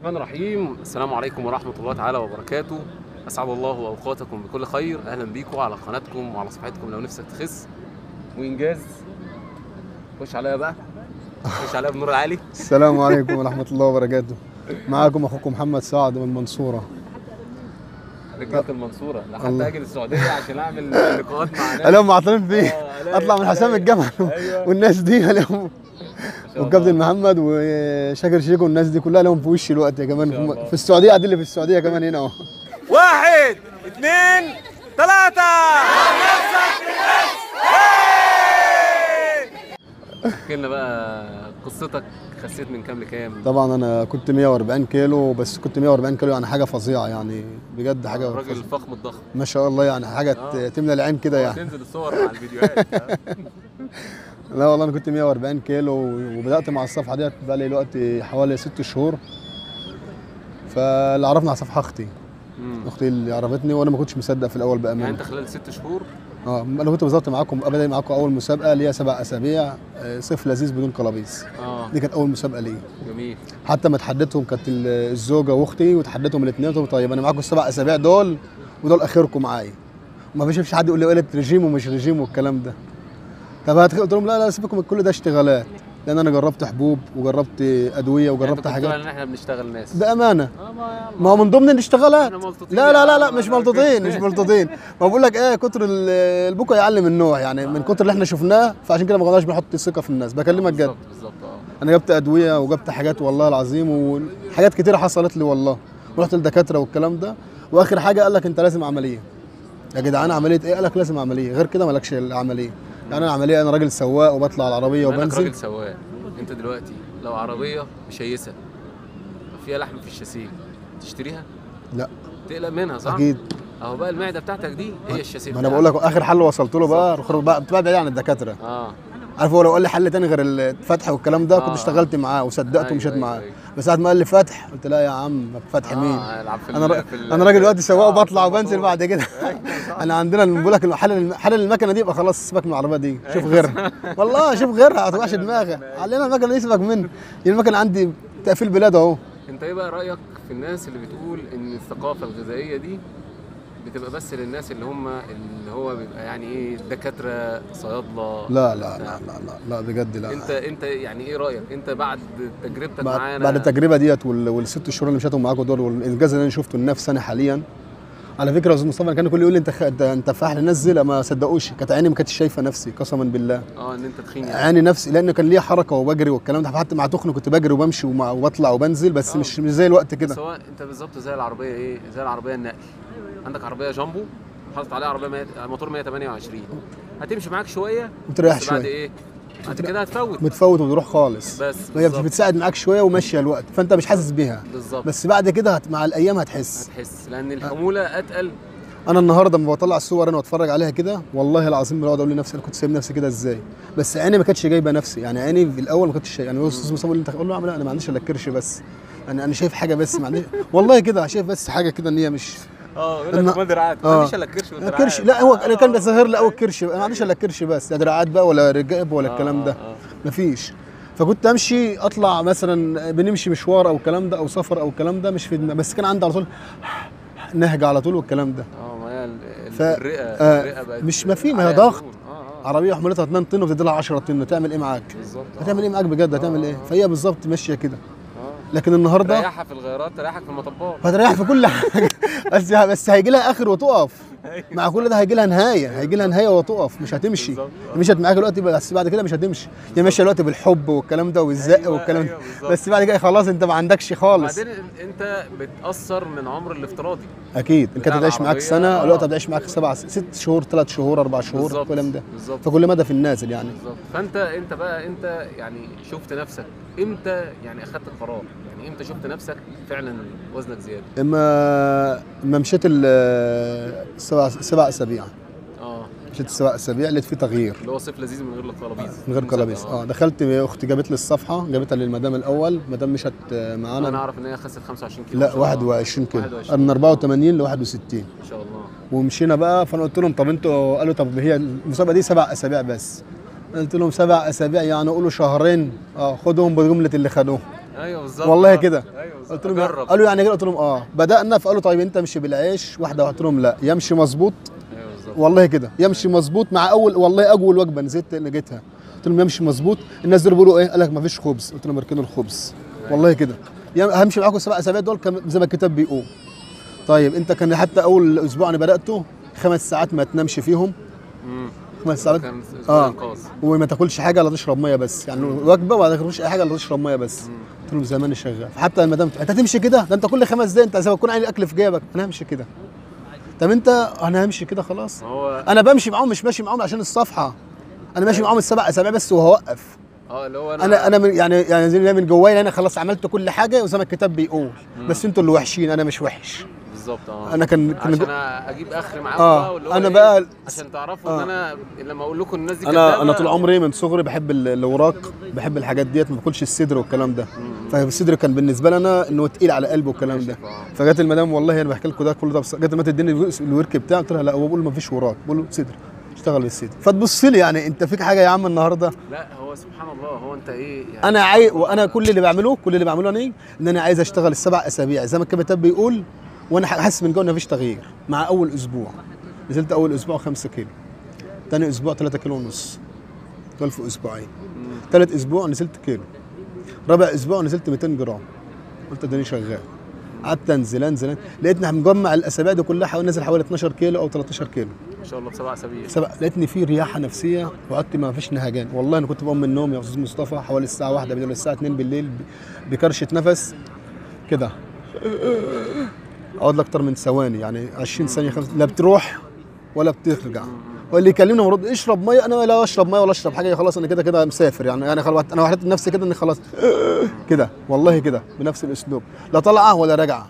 الرحمن الرحيم السلام عليكم ورحمة الله تعالى وبركاته أسعد الله أوقاتكم بكل خير أهلا بيكم على قناتكم وعلى صفحتكم لو نفسك تخس وإنجاز خش عليا بقى خش عليا بنور العالي السلام عليكم ورحمة الله وبركاته معاكم أخوكم محمد سعد من المنصورة رجالة المنصورة لحد الله. أجي السعودية عشان أعمل لقاءات مع ناس ألاقيهم معطلين فيه آه، ألاقي- أطلع من حسام ألاقي- الجمل أيوة. والناس دي ألاقيهم ما شاء والكابتن الله. محمد وشاكر شيكو والناس دي كلها لهم في وشي الوقت يا كمان شاء الله. في السعودية قاعدين اللي في السعودية كمان هنا أهو واحد اثنين ثلاثة احكي لنا بقى قصتك خسيت من كام لكام؟ طبعا أنا كنت 140 كيلو بس كنت 140 كيلو يعني حاجة فظيعة يعني بجد حاجة راجل فظيعة. الفخم الضخم ما شاء الله يعني حاجة آه. تملى العين كده يعني تنزل الصور مع الفيديوهات لا والله انا كنت 140 كيلو وبدات مع الصفحه ديت بقى لي دلوقتي حوالي ست شهور فاللي عرفنا على صفحه اختي مم. اختي اللي عرفتني وانا ما كنتش مصدق في الاول يعني بامانه انت خلال ست شهور اه انا كنت بالظبط معاكم ابدا معاكم اول مسابقه ليها سبع اسابيع آه، صيف لذيذ بدون قلابيس اه دي كانت اول مسابقه ليا جميل حتى ما تحددتهم كانت ال- الزوجه واختي وتحددهم الاثنين قلت لهم طيب انا معاكم السبع اسابيع دول ودول اخركم معايا ما فيش فيش حد يقول لي قلت رجيم ومش رجيم والكلام ده طب هتخ- قلت لهم لا لا سيبكم من كل ده اشتغالات لان انا جربت حبوب وجربت ادويه يعني انت وجربت كنت حاجات بتقول ان احنا بنشتغل ناس بامانه اه ما يلا ما هو من ضمن الاشتغالات احنا ملطوطين لا لا يا لا لا عم، مش أنا ملطوطين كده. مش ملطوطين ما بقول لك ايه كتر ال- البكا يعلم النوع يعني من كتر اللي احنا شفناه فعشان كده ما كناش بنحط ثقه في الناس بكلمك جد بالظبط بالظبط اه انا جبت ادويه وجبت حاجات والله العظيم وحاجات كتيره حصلت لي والله ورحت للدكاتره والكلام ده واخر حاجه قال لك انت لازم عمليه يا جدعان عمليه ايه قال لك لازم عمليه غير كده مالكش العمليه يعني انا عمليه انا راجل سواق وبطلع على العربيه بما انك وبنزل راجل سواق انت دلوقتي لو عربيه مشيسه فيها لحم في الشاسيه تشتريها لا تقلق منها صح؟ اكيد اهو بقى المعده بتاعتك دي هي الشاسيه ما انا بقول لك اخر حل وصلت له بقى رخر بقى بتبقى بعيد عن الدكاتره اه عارف هو لو قال لي حل تاني غير الفتح والكلام ده آه. كنت اشتغلت معاه وصدقته أيوة، ومشيت أيوة، معاه أيوة. بس ساعه ما قال لي فتح قلت لا يا عم فتح مين آه العب في انا ال- را... في ال- انا راجل دلوقتي سواق آه، وبطلع في وبنزل الموتور. بعد كده أيوة، صح. انا عندنا بقول لك حل حل المكنه دي يبقى خلاص سيبك من العربيه دي شوف أيوة. غيرها والله شوف غيرها ما توقعش دماغك علينا المكنه دي سيبك منها يعني المكنه عندي تقفيل بلاد اهو انت ايه بقى رايك في الناس اللي بتقول ان الثقافه الغذائيه دي بتبقى بس للناس اللي هم اللي هو بيبقى يعني ايه دكاتره صيادله لا لا لا لا لا, لا بجد لا انت انت يعني ايه رايك انت بعد تجربتك بعد, معانا بعد التجربه ديت وال- والست شهور اللي مشيتهم معاكم دول والانجاز اللي انا شفته لنفسي انا حاليا على فكره يا استاذ مصطفى كان كل يقول لي انت خ... انت انت فاح نزل ما صدقوش كانت عيني ما كانتش شايفه نفسي قسما بالله اه ان انت تخين يعني عيني نفسي لان كان ليا حركه وبجري والكلام ده حتى مع تخن كنت بجري وبمشي ومع وبطلع وبنزل بس آه. مش مش زي الوقت كده بس هو انت بالظبط زي العربيه ايه زي العربيه النقل عندك عربيه جامبو حاطط عليها عربيه 100 موتور 128 هتمشي معاك شويه وتريح بس بعد شويه ايه بعد كده هتفوت متفوت وبتروح خالص بس هي بالظبط. بتساعد معاك شويه وماشيه الوقت فانت مش حاسس بيها بالظبط بس بعد كده هت... مع الايام هتحس هتحس لان الحموله اتقل انا النهارده لما بطلع الصور انا واتفرج عليها كده والله العظيم بقعد اقول لنفسي انا كنت سايب نفسي كده ازاي بس عيني ما كانتش جايبه نفسي يعني عيني في الاول ما كنتش يعني هو استاذ مصطفى يقول لي انت اقول له اعمل إيه؟ انا ما عنديش الا الكرش بس انا انا شايف حاجه بس ما عنديش والله كده شايف بس حاجه كده ان هي مش اه يقول الم- لك امال دراعات ما آه. عنديش الا الكرش والدراعات كرش لا هو انا كان بيظهر لي قوي الكرش انا ما عنديش الا الكرش بس لا دراعات بقى ولا رجاب ولا الكلام ده آه، آه. مفيش فكنت امشي اطلع مثلا بنمشي مشوار او الكلام ده او سفر او الكلام ده مش في دماغي بس كان عندي على طول نهج على طول والكلام ده اه ما هي ال- ال- ف- الرئه آه، الرئه بقت مش ما في- ما هي عليها ضغط. دهون. اه اه عربيه حملتها 2 طن وبتدي لها 10 طن تعمل ايه معاك بالظبط آه. هتعمل ايه معاك بجد هتعمل ايه فهي بالظبط ماشيه كده اه لكن النهارده تريحها في الغيارات تريحك في المطبات هتريح في كل حاجه بس بس هيجي لها اخر وتقف مع كل ده هيجي لها نهايه هيجي لها نهايه وتقف مش هتمشي بالظبط. مشيت معاك دلوقتي بس بعد كده مش هتمشي هي ماشيه دلوقتي بالحب والكلام ده والزق أيوة، والكلام أيوة، ده بالظبط. بس بعد كده خلاص انت ما عندكش خالص بعدين انت بتاثر من عمر الافتراضي اكيد ان كانت بتاع هتعيش معاك العربية، سنه آه. دلوقتي هتعيش معاك سبع ست شهور ثلاث شهور اربع شهور بالظبط الكلام ده بالظبط فكل مدى في النازل يعني بالظبط فانت انت بقى انت يعني شفت نفسك امتى يعني اخدت القرار يعني امتى شفت نفسك فعلا وزنك زياده اما اما مشيت ال- السبع سبع اسابيع اه مشيت السبع اسابيع لقيت في تغيير اللي هو صيف لذيذ من غير قلابيز من غير كلابيس اه دخلت اختي جابت لي الصفحه جابتها للمدام الاول مدام مشت معانا انا اعرف ان هي خست 25 كيلو ما لا شاء الله. 21 كيلو 21. من 84 ل 61 ما شاء الله ومشينا بقى فانا قلت لهم طب انتوا قالوا طب هي المسابقه دي سبع اسابيع بس قلت لهم سبع اسابيع يعني قولوا شهرين اه خدهم بجمله اللي خدوه ايوه بالظبط والله آه. كده. ايوه بالظبط قلت لهم اجرب قالوا يعني كده قلت لهم اه بدانا فقالوا طيب انت امشي بالعيش واحده قلت لهم لا يمشي مظبوط ايوه بالظبط والله كده يمشي مظبوط مع اول والله اول وجبه نزلت لقيتها قلت لهم يمشي مظبوط الناس دول بيقولوا ايه قال لك ما فيش خبز قلت لهم اركنوا الخبز والله كده يم- همشي معاكم السبع اسابيع دول كم- زي ما الكتاب بيقول طيب انت كان حتى اول اسبوع انا بداته خمس ساعات ما تنامش فيهم مم. خمس ساعات كان اسبوع اه انقاذ وما تاكلش حاجه الا تشرب ميه بس يعني وجبه وما تاكلش اي حاجه الا تشرب ميه بس قلت لهم زمان شغال فحتى المدام انت هتمشي كده ده انت كل خمس دقايق انت زي ما تكون عين الاكل في جيبك انا همشي كده طب انت انا همشي كده خلاص ما هو انا بمشي معاهم مش ماشي معاهم عشان الصفحه انا ماشي معاهم السبع اسابيع بس وهوقف اه اللي هو انا انا انا من يعني يعني زي ما من جوايا انا خلاص عملت كل حاجه وزي ما الكتاب بيقول بس انتوا اللي وحشين انا مش وحش بالظبط اه انا كان كان عشان اجيب اخر معاكم آه، بقى واللي هو أنا إيه، بقى- عشان تعرفوا آه. ان انا لما اقول لكم الناس دي انا كدابة، انا طول عمري من صغري بحب ال- الاوراق بحب الحاجات ديت ما باكلش الصدر والكلام ده فالصدر كان بالنسبه لي انا انه تقيل على قلبي والكلام ده آه. فجت المدام والله انا بحكي لكم ده كله ده بس جت ما تديني الورك- الورك بتاعي قلت لها لا هو بقول ما فيش وراك بقول له صدر اشتغل بالصدر فتبص لي يعني انت فيك حاجه يا عم النهارده لا هو سبحان الله هو انت ايه يعني انا عاي... وانا كل اللي بعمله كل اللي بعمله انا إيه؟ ان انا عايز اشتغل السبع اسابيع زي ما الكتاب بيقول وانا حاسس من جوه ان مفيش تغيير مع اول اسبوع نزلت اول اسبوع 5 كيلو تاني اسبوع 3 كيلو ونص دول في اسبوعين ثالث اسبوع نزلت كيلو رابع اسبوع نزلت 200 جرام قلت اداني شغال قعدت انزل انزل أنزل. لقيتني مجمع الاسابيع دي كلها حوالي نازل حوالي 12 كيلو او 13 كيلو ما شاء الله بسبع اسابيع سبق لقيتني في رياحه نفسيه وقعدت ما فيش نهجان والله انا كنت بقوم من النوم يا استاذ مصطفى حوالي الساعه 1 بالليل الساعه 2 بالليل ب- بكرشه نفس كده اقعد لك اكتر من ثواني يعني 20 ثانيه خمس لا بتروح ولا بترجع واللي يكلمني مرد اشرب ميه انا لا اشرب ميه ولا اشرب حاجه خلاص انا كده كده مسافر يعني انا خلاص انا وحدت نفسي كده اني خلاص كده والله كده بنفس الاسلوب لا طالعه ولا راجعه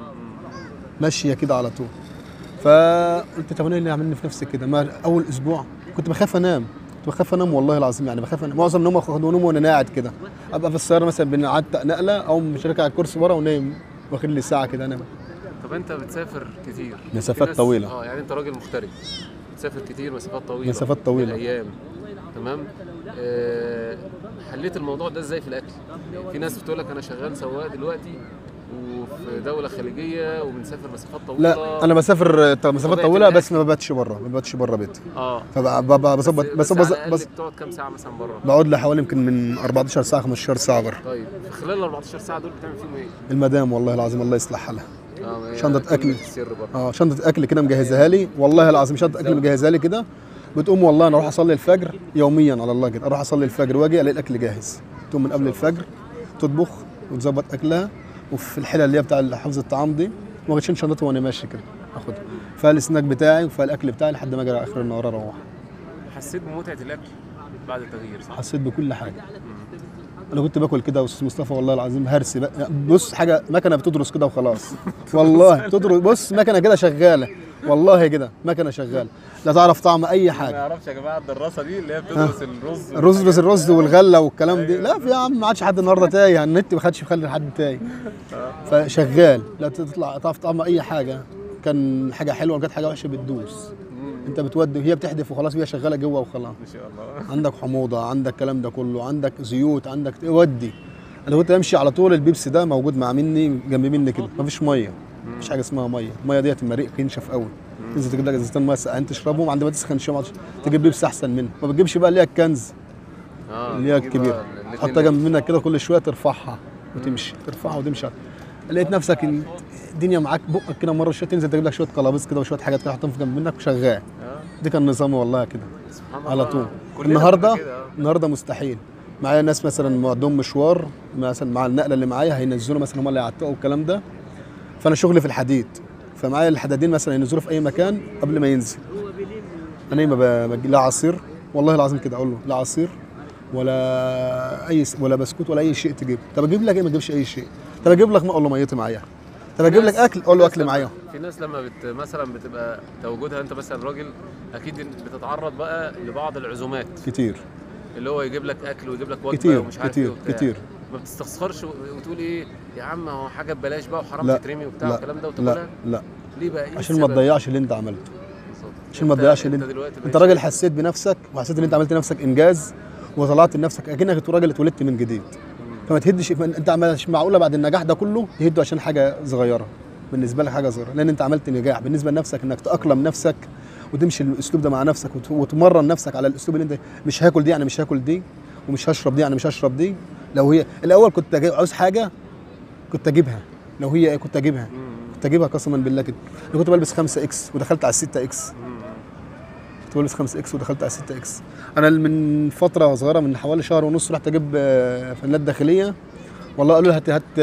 ماشيه كده على طول فقلت طب انا إيه اللي عاملني في نفسي كده ما اول اسبوع كنت بخاف انام كنت بخاف انام والله العظيم يعني بخاف انام معظم نوم اخد نوم وانا قاعد كده ابقى في السياره مثلا بنعدي نقله او مش راكع على الكرسي ورا ونايم واخد لي ساعه كده انام طب انت بتسافر كتير مسافات في ناس- طويلة. اه يعني انت راجل مغترب بتسافر كتير مسافات طويله مسافات طويلة. الايام تمام آه حليت الموضوع ده ازاي في الاكل في ناس بتقول لك انا شغال سواق دلوقتي وفي دوله خليجيه وبنسافر مسافات طويله لا انا بسافر ط- مسافات طبيعة طويله الأكل. بس ما بباتش بره ما بباتش بره بيتي اه فبظبط بس, بس بس, بس, على بس الأقل بتقعد كام ساعه مثلا بره بقعد لي حوالي يمكن من 14 ساعه 15 ساعه بره طيب في خلال ال 14 ساعه دول بتعمل فيهم ايه؟ المدام والله العظيم الله يصلح حالها اه ما هي شنطة كلمة أكل. السر برضه اه شنطه اكل كده مجهزها لي والله العظيم شنطه اكل مجهزها لي كده بتقوم والله انا اروح اصلي الفجر يوميا على الله كده اروح اصلي الفجر واجي الاقي الاكل جاهز تقوم من قبل الفجر تطبخ وتظبط اكلها وفي الحله اللي هي بتاع حفظ الطعام دي واخدش شنطتي وانا ماشي كده اخدها فيها السناك بتاعي وفيها الاكل بتاعي لحد ما اجي على اخر النهار اروح حسيت بمتعه الاكل بعد التغيير صح؟ حسيت بكل حاجه انا كنت باكل كده يا استاذ مصطفى والله العظيم هرسي بقى بص حاجه مكنه بتدرس كده وخلاص والله تدرس بص مكنه كده شغاله والله كده مكنه شغاله لا تعرف طعم اي ما حاجه يعرفش يا جماعه الدراسه دي اللي هي بتدرس الرز الرز بس الرز والغله والكلام دي لا في يا عم ما عادش حد النهارده تايه النت ما خدش يخلي حد تايه فشغال لا تطلع تعرف طعم اي حاجه كان حاجه حلوه كانت حاجه وحشه بتدوس انت بتودي هي بتحدف وخلاص هي شغاله جوه وخلاص ما شاء الله عندك حموضه عندك الكلام ده كله عندك زيوت عندك ودي انا كنت امشي على طول البيبسي ده موجود مع مني جنب مني كده مفيش ميه مفيش حاجه اسمها ميه الميه ديت المريء ينشف قوي تنزل تجيب لك ازازتين ميه ساقعين تشربهم عند ما تسخن شويه تجيب بيبسي احسن منه ما بتجيبش بقى اللي هي الكنز اه اللي هي تجيب الكبيره بقى الاتنين تحطها جنب منك كده كل شويه ترفعها وتمشي ترفعها وتمشي لقيت نفسك ال- الدنيا معاك بقك كده مره شويه تنزل تجيب لك شويه قلابيس كده وشويه حاجات كده تحطهم في جنب منك وشغال آه. دي كان نظامي والله كده سبحان على الله. طول كلنا النهارده كنا كده، آه. النهارده مستحيل معايا ناس مثلا عندهم مشوار مثلا مع النقله اللي معايا هينزلوا مثلا هم اللي يعتقوا الكلام ده فانا شغلي في الحديد فمعايا الحدادين مثلا ينزلوا في اي مكان قبل ما ينزل انا ما ب- بجي- لا عصير والله العظيم كده اقول له لا عصير ولا اي س- ولا بسكوت ولا اي شيء تجيب طب اجيب لك ايه ما تجيبش اي شيء طب اجيب لك ما اقول له ميتي معايا طب اجيب لك ناس- اكل اقول له ناس اكل لما- معايا في ناس لما بت مثلا بتبقى تواجدها انت مثلا راجل اكيد بتتعرض بقى لبعض العزومات كتير اللي هو يجيب لك اكل ويجيب لك وجبه كتير ومش عارف كتير ايه وبتاع. كتير ما بتستخسرش وتقول ايه يا عم هو حاجه ببلاش بقى وحرام لا تترمي وبتاع لا والكلام ده لا وتاكلها لا ليه بقى ايه عشان ما السبب؟ تضيعش اللي انت عملته بالظبط. عشان ما انت- تضيعش اللي انت انت دلوقتي انت بقيت راجل حسيت بنفسك وحسيت ان انت عملت لنفسك انجاز وطلعت لنفسك اكنك راجل اتولدت من جديد فما تهدش ما انت مش معقوله بعد النجاح ده كله تهده عشان حاجه صغيره بالنسبه لك حاجه صغيره لان انت عملت نجاح بالنسبه لنفسك انك تاقلم نفسك وتمشي الاسلوب ده مع نفسك وت- وتمرن نفسك على الاسلوب اللي انت مش هاكل دي يعني مش هاكل دي ومش هشرب دي يعني مش هشرب دي لو هي الاول كنت أجي- عاوز حاجه كنت اجيبها لو هي إيه كنت اجيبها كنت اجيبها قسما بالله كده انا كنت بلبس 5 اكس ودخلت على 6 اكس كنت بلبس 5 اكس ودخلت على 6 اكس انا من فتره صغيره من حوالي شهر ونص رحت اجيب آه، فانلات داخليه والله قالوا لي هات هات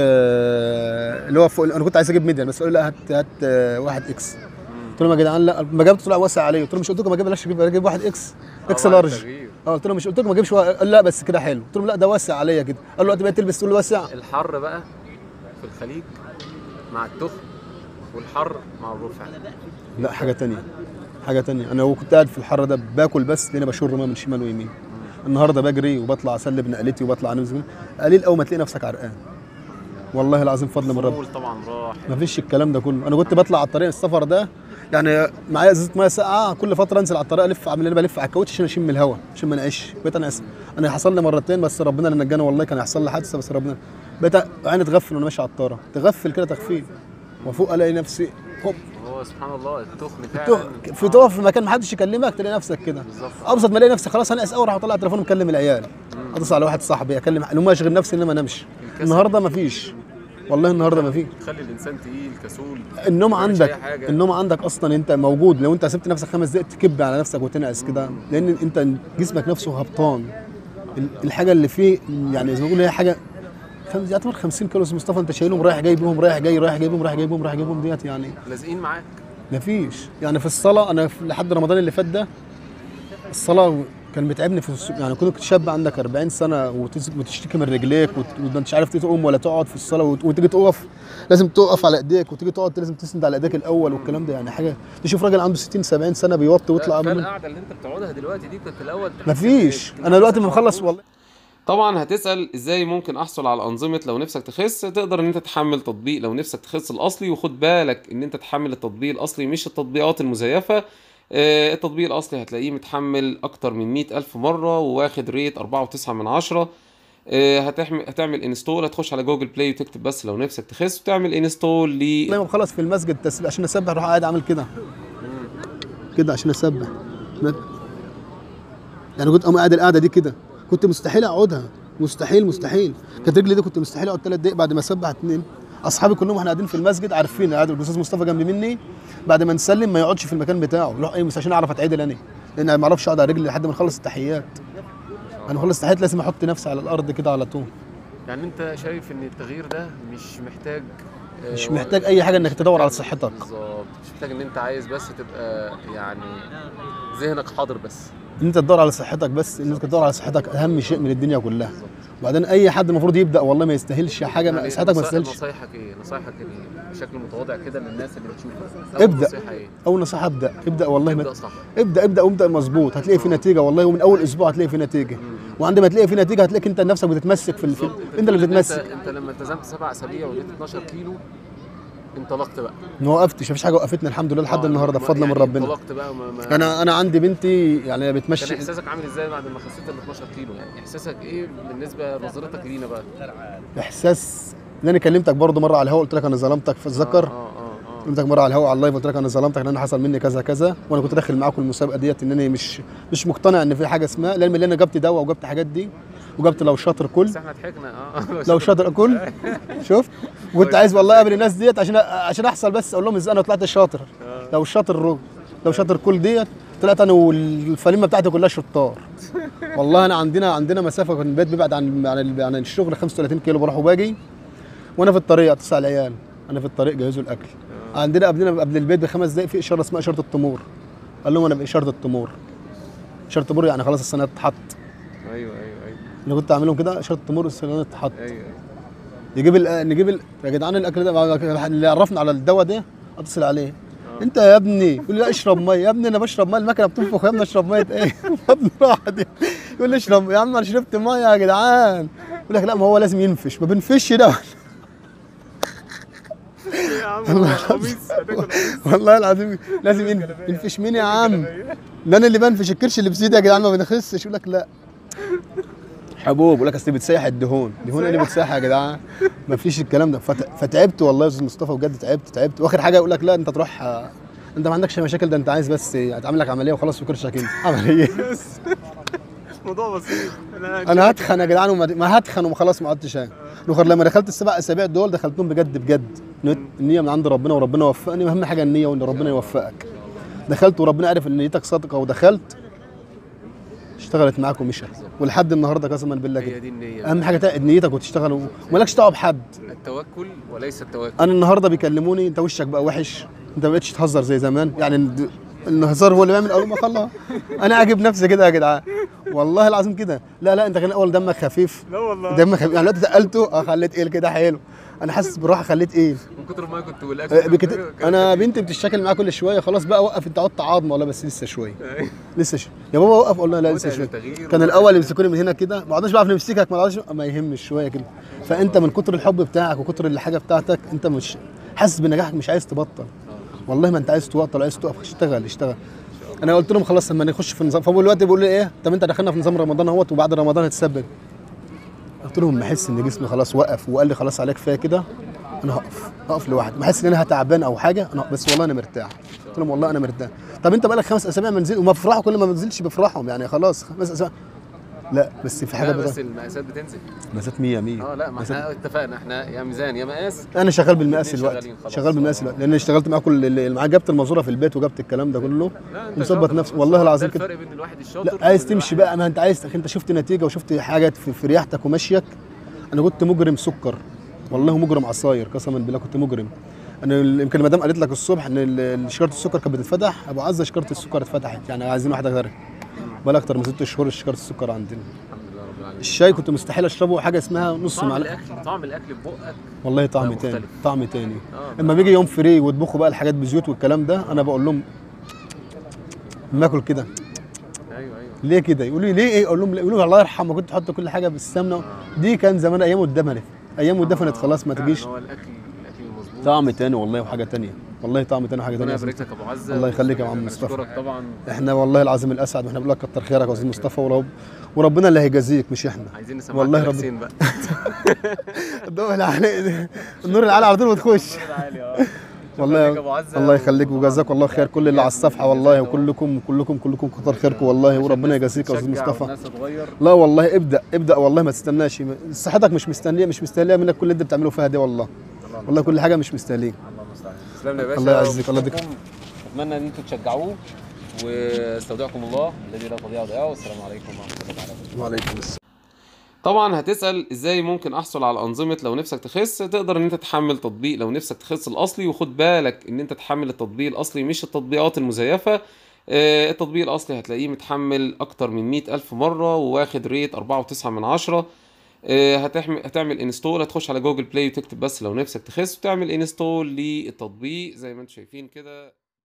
آه، اللي هو فوق انا كنت عايز اجيب ميديان بس قالوا لي لا هات هات آه، واحد اكس قلت لهم يا جدعان لا ما جبت طلع واسع عليه قلت لهم مش قلت لكم ما اجيبش اجيب اجيب واحد اكس اكس طبعاً لارج تغيير. اه قلت لهم مش قلت لكم ما اجيبش واحد قال لا بس كده حلو قلت لهم لا ده واسع عليا كده قال له وقت بقى تلبس تقول له واسع الحر بقى في الخليج مع التخن والحر مع الرفع لا حاجه تانية حاجه تانية انا كنت قاعد في الحر ده باكل بس لاني بشر ميه من شمال ويمين النهارده بجري وبطلع اسلب نقلتي وبطلع انزل قليل اول ما تلاقي نفسك عرقان والله العظيم فضل من ربنا الخمول طبعا راح ما فيش الكلام ده كله انا كنت بطلع على الطريق السفر ده يعني معايا ازازه ميه ساقعه كل فتره انزل على الطريق الف اعمل انا بلف على الكاوتش عشان اشم الهواء عشان ما انعش بقيت انا اسف انا حصل لي مرتين بس ربنا اللي نجاني والله كان هيحصل لي حادثه بس ربنا بقيت عيني تغفل وانا ماشي على الطاره تغفل كده تغفيل وفوق الاقي نفسي هوب هو سبحان الله التخن فعلا تو- في تقف في مكان ما حدش يكلمك تلاقي نفسك كده بالظبط ابسط ما الاقي نفسي خلاص انا اول راح اطلع التليفون مكلم العيال اتصل على واحد صاحبي اكلم لو ما اشغل نفسي ان ما انامش الكسل. النهارده ما فيش والله النهارده ما فيش تخلي الانسان تقيل كسول النوم ما بيعملش عندك أي حاجة. النوم عندك اصلا انت موجود لو انت سبت نفسك خمس دقائق تكب على نفسك وتنعس كده لان انت جسمك نفسه هبطان ال- الحاجه اللي فيه يعني زي ما بيقولوا هي حاجه خم- يعتبر 50 كيلو اسم مصطفى انت شايلهم رايح جاي بيهم رايح جاي رايح جاي بيهم رايح جاي بيهم رايح جاي بيهم ديت يعني لازقين معاك مفيش يعني في الصلاه انا في- لحد رمضان اللي فات ده الصلاه كان بتعبني في الس- يعني كنت شاب عندك 40 سنه وتس- وتشتكي من رجليك وت- وانت مش عارف تقوم ولا تقعد في الصلاه وت- وتيجي تقف لازم تقف على ايديك وتيجي تقعد لازم تسند على ايديك الاول والكلام ده يعني حاجه تشوف راجل عنده 60 70 سنه بيوطي ويطلع لا، من القعده اللي انت بتقعدها دلوقتي دي كانت الاول تحس مفيش إن- انا دلوقتي ما مخلص والله طبعا هتسال ازاي ممكن احصل على انظمه لو نفسك تخس تقدر ان انت تحمل تطبيق لو نفسك تخس الاصلي وخد بالك ان انت تحمل التطبيق الاصلي مش التطبيقات المزيفه آه، التطبيق الاصلي هتلاقيه متحمل اكتر من مئة الف مره وواخد ريت أربعة وتسعة من عشرة آه، هتحمل هتعمل انستول هتخش على جوجل بلاي وتكتب بس لو نفسك تخس وتعمل انستول ل لما بخلص في المسجد تسبيح عشان اسبح اروح قاعد عامل كده كده عشان اسبح ما- يعني كنت قام قاعد القعده دي كده كنت مستحيل اقعدها مستحيل مستحيل كانت رجلي دي كنت مستحيل اقعد ثلاث دقايق بعد ما اسبح اتنين اصحابي كلهم واحنا قاعدين في المسجد عارفين قاعد الاستاذ مصطفى جنب مني بعد ما نسلم ما يقعدش في المكان بتاعه يروح ايه عشان اعرف اتعدل انا لان ما اعرفش اقعد على رجلي لحد ما نخلص التحيات انا خلص التحيات لازم احط نفسي على الارض كده على طول يعني انت شايف ان التغيير ده مش محتاج آه، مش محتاج اي حاجه انك تدور على صحتك بالظبط مش محتاج ان انت عايز بس تبقى يعني ذهنك حاضر بس ان انت تدور على صحتك بس ان انت تدور على صحتك اهم شيء من الدنيا كلها وبعدين اي حد المفروض يبدا والله ما يستاهلش حاجه ما يعني صحتك ما نصائح- تستاهلش نصايحك ايه نصايحك ايه بشكل متواضع كده للناس اللي بتشوفك أول ابدأ. نصيحة ايه اول نصيحه ابدا ابدا والله ما ابدا صح ابدا ابدا وابدا مظبوط هتلاقي في نتيجه والله ومن اول اسبوع هتلاقي في نتيجه وعندما تلاقي في نتيجه هتلاقيك انت نفسك بتتمسك في, في بالظبط. انت اللي بتقول إن بتتمسك انت, انت لما التزمت سبع اسابيع ولقيت 12 كيلو انطلقت بقى ما وقفتش مفيش حاجه وقفتني الحمد لله لحد آه، النهارده ما- بفضل من يعني ربنا انطلقت بقى ما ما انا انا عندي بنتي يعني كان بتمشي احساسك عامل ازاي بعد ما خسيت ال 12 كيلو يعني احساسك ايه بالنسبه لنظرتك لينا بقى احساس ان انا كلمتك برضو مره على الهواء قلت لك انا ظلمتك فاتذكر اه اه اه, كلمتك مره على الهواء على اللايف قلت لك انا ظلمتك لان انا حصل مني كذا كذا وانا كنت داخل معاكم المسابقه ديت ان انا مش مش مقتنع ان في حاجه اسمها لان اللي انا جبت دواء وجبت حاجات دي وجبت لو شاطر كل بس احنا ضحكنا اه لو شاطر اكل شفت وكنت عايز والله اقابل الناس ديت عشان عشان احصل بس اقول لهم ازاي انا طلعت شاطر لو شاطر رو لو شاطر كل ديت طلعت انا والفليمه بتاعتي كلها شطار والله انا عندنا عندنا مسافه كان البيت بيبعد عن عن ال- عن الشغل 35 كيلو بروح وباجي وانا في الطريق اتصل على العيال انا في الطريق جهزوا الاكل عندنا قبلنا قبل البيت بخمس دقائق في اشاره اسمها اشاره التمور قال لهم انا باشاره التمور اشاره التمور يعني خلاص السنه اتحط ايوه ايوه ايوه انا كنت اعملهم كده اشاره التمور السنه اتحط ايوه ايوه يجيب ال... نجيب ال... يا جدعان الاكل ده اللي عرفنا على الدواء ده اتصل عليه انت يا ابني يقول لي لا اشرب ميه يا ابني انا بشرب ميه المكنه بتنفخ يا ابني اشرب ميه ايه يا ابني راحت يقول لي اشرب يا عم انا شربت ميه يا جدعان يقول لك لا ما هو لازم ينفش ما بنفش ده يا عم قميص هتاكل والله العظيم لازم ينفش ينفش مين يا عم ده انا اللي بنفش الكرش اللي بزيد يا جدعان ما بنخسش يقول لك لا حبوب بقول لك اصل بتسيح الدهون دهون ايه اللي بتسيح يا جدعان مفيش الكلام ده فت... فتعبت والله يا استاذ مصطفى بجد تعبت تعبت واخر حاجه يقول لك لا انت تروح آه، انت ما عندكش مشاكل ده انت عايز بس هتعمل لك عمليه وخلاص وكرشك انت عمليه موضوع بسيط انا هتخن يا جدعان وما ما هتخن وخلاص ما عدتش انا نخر لما دخلت السبع اسابيع دول دخلتهم بجد بجد نيت- النيه من عند ربنا وربنا وفقني اهم حاجه النيه وان ربنا يوفقك دخلت وربنا عرف ان نيتك صادقه ودخلت اشتغلت معاك ومشى ولحد النهارده قسما بالله هي كده دي النية اهم حاجه تعقد نيتك وتشتغل و- ومالكش دعوه بحد التوكل وليس التواكل انا النهارده بيكلموني انت وشك بقى وحش انت ما بقتش تهزر زي زمان يعني الد- الهزار هو اللي بيعمل اول ما خلص انا عاجب نفسي كده يا جدعان والله العظيم كده لا لا انت كان اول دمك خفيف لا والله دمك خفيف يعني دلوقتي تقلته اه خليت ايه كده حلو انا حاسس براحه خليت ايه من كتر ما كنت والاكل آه، بكت... انا بنتي بتشتكل معايا كل شويه خلاص بقى وقف انت عدت عظمه ولا بس لسه شويه لسه شويه يا بابا وقف قلنا لا لسه متعب شويه التغيير كان الاول يمسكوني من هنا كده ما عدناش بعرف نمسكك ما عدناش ما يهمش شويه كده فانت من كتر الحب بتاعك وكتر الحاجه بتاعتك انت مش حاسس بنجاحك مش عايز تبطل والله ما انت عايز تبطل عايز تقف اشتغل اشتغل انا قلت لهم خلاص لما نخش في النظام فهو دلوقتي بيقول لي ايه طب انت دخلنا في نظام رمضان اهوت وبعد رمضان هتسبب قلت لهم بحس ان جسمي خلاص وقف وقال لي خلاص عليك كفايه كده انا هقف هقف لوحدي بحس ان انا تعبان او حاجه انا بس والله انا مرتاح قلت لهم والله انا مرتاح طب انت بقالك خمس اسابيع ما نزل وما بفرحوا كل ما بنزلش بفرحهم يعني خلاص خمس اسابيع لا بس في حاجه لا بقى بس المقاسات بتنزل مقاسات 100 100 اه لا ما احنا اتفقنا احنا يا ميزان يا مقاس انا شغال بالمقاس الاتنين دلوقتي شغالين خلاص. شغال بالمقاس دلوقتي لان اشتغلت معاه كل اللي معاه جبت المازوره في البيت وجبت الكلام ده كله لا انت ومظبط شاطر. نفسي والله العظيم ده كده الفرق بين الواحد الشاطر لا عايز وبين تمشي الواحد- بقى ما انت عايز انت شفت نتيجه وشفت حاجات في, في ريحتك ومشيك انا كنت مجرم سكر والله مجرم عصاير قسما بالله كنت مجرم انا ال- يمكن المدام قالت لك الصبح ان ال- ال- شكاره السكر كانت بتتفتح ابو عزه شكاره السكر اتفتحت يعني عايزين واحده غيرها بقى اكتر من ست شهور شكاره السكر عندنا الحمد لله رب العالمين الشاي كنت مستحيل اشربه حاجه اسمها نص طعم معلقه الاكل طعم الاكل في بقك والله طعم لا، تاني مختلف. طعم تاني اه اما بيجي يوم فري ويطبخوا بقى الحاجات بزيوت والكلام ده انا بقول لهم ناكل كده ايوه ايوه ليه كده يقولوا لي ليه ايه اقول لهم لا. يقولوا لي الله يرحمه كنت تحط كل حاجه بالسمنه دي كان زمان ايامه اتدفنت ايامه اتدفنت خلاص ما فعلا تجيش هو الاكل الاكل المظبوط طعم تاني والله وحاجه تانية والله طعم تاني وحاجه ربنا تانية يبارك لك يا ابو عزه الله يخليك يا عم مصطفى. اشكرك طبعا احنا والله العظيم الاسعد واحنا بنقول لك كتر خيرك يا استاذ مصطفى ورب وربنا اللي هيجازيك مش احنا عايزين نسمعك والله والله رب- رب بقى الضوء العالي النور العالي على طول بتخش والله لك يا أبو عزة. الله يخليك وجزاك الله خير كل اللي على الصفحه والله وكلكم كلكم كلكم كتر خيركم والله وربنا يجازيك يا استاذ شجع مصطفى والناس تتغير لا والله ابدا ابدا والله ما تستناش صحتك مش مستنيه مش مستنيه منك كل اللي انت بتعمله فيها دي والله والله كل حاجه مش مستاهلين الله المستعان تسلم يا باشا الله يعزك، الله يديك. ويحفظكم. اتمنى ان انتم تشجعوه واستودعكم الله الذي لا تضيع ودائعه والسلام عليكم ورحمه الله وبركاته وعليكم السلام طبعا هتسال ازاي ممكن احصل على انظمه لو نفسك تخس تقدر ان انت تحمل تطبيق لو نفسك تخس الاصلي وخد بالك ان انت تحمل التطبيق الاصلي مش التطبيقات المزيفه آه، التطبيق الاصلي هتلاقيه متحمل اكتر من مئة الف مره وواخد ريت أربعة وتسعة من عشرة آه، هتحمل هتعمل انستول هتخش على جوجل بلاي وتكتب بس لو نفسك تخس وتعمل انستول للتطبيق زي ما انتم شايفين كده